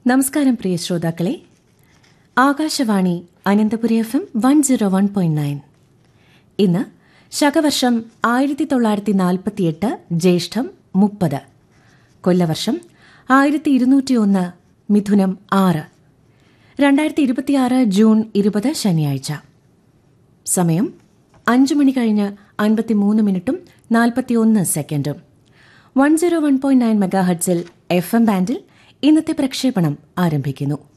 നമസ്കാരം പ്രിയ ശ്രോതാക്കളെ Akashvani Ananthapuri F M one zero one point nine ഇന്ന് ശകവർഷം ആയിരത്തി തൊള്ളായിരത്തി നാൽപ്പത്തിയെട്ട് ജ്യേഷ്ഠം മുപ്പത് കൊല്ലവർഷം ആയിരത്തി ഇരുന്നൂറ്റിയൊന്ന് മിഥുനം ആറ് രണ്ടായിരത്തി ഇരുപത്തിയാറ് ജൂൺ ഇരുപത് ശനിയാഴ്ച സമയം അഞ്ചു മണി കഴിഞ്ഞ് അൻപത്തിമൂന്ന് മിനിറ്റും നാൽപ്പത്തിയൊന്ന് സെക്കൻഡും one zero one point nine മെഗാഹഡ്സിൽ എഫ് എം ബാൻഡിൽ ഇന്നത്തെ പ്രക്ഷേപണം ആരംഭിക്കുന്നു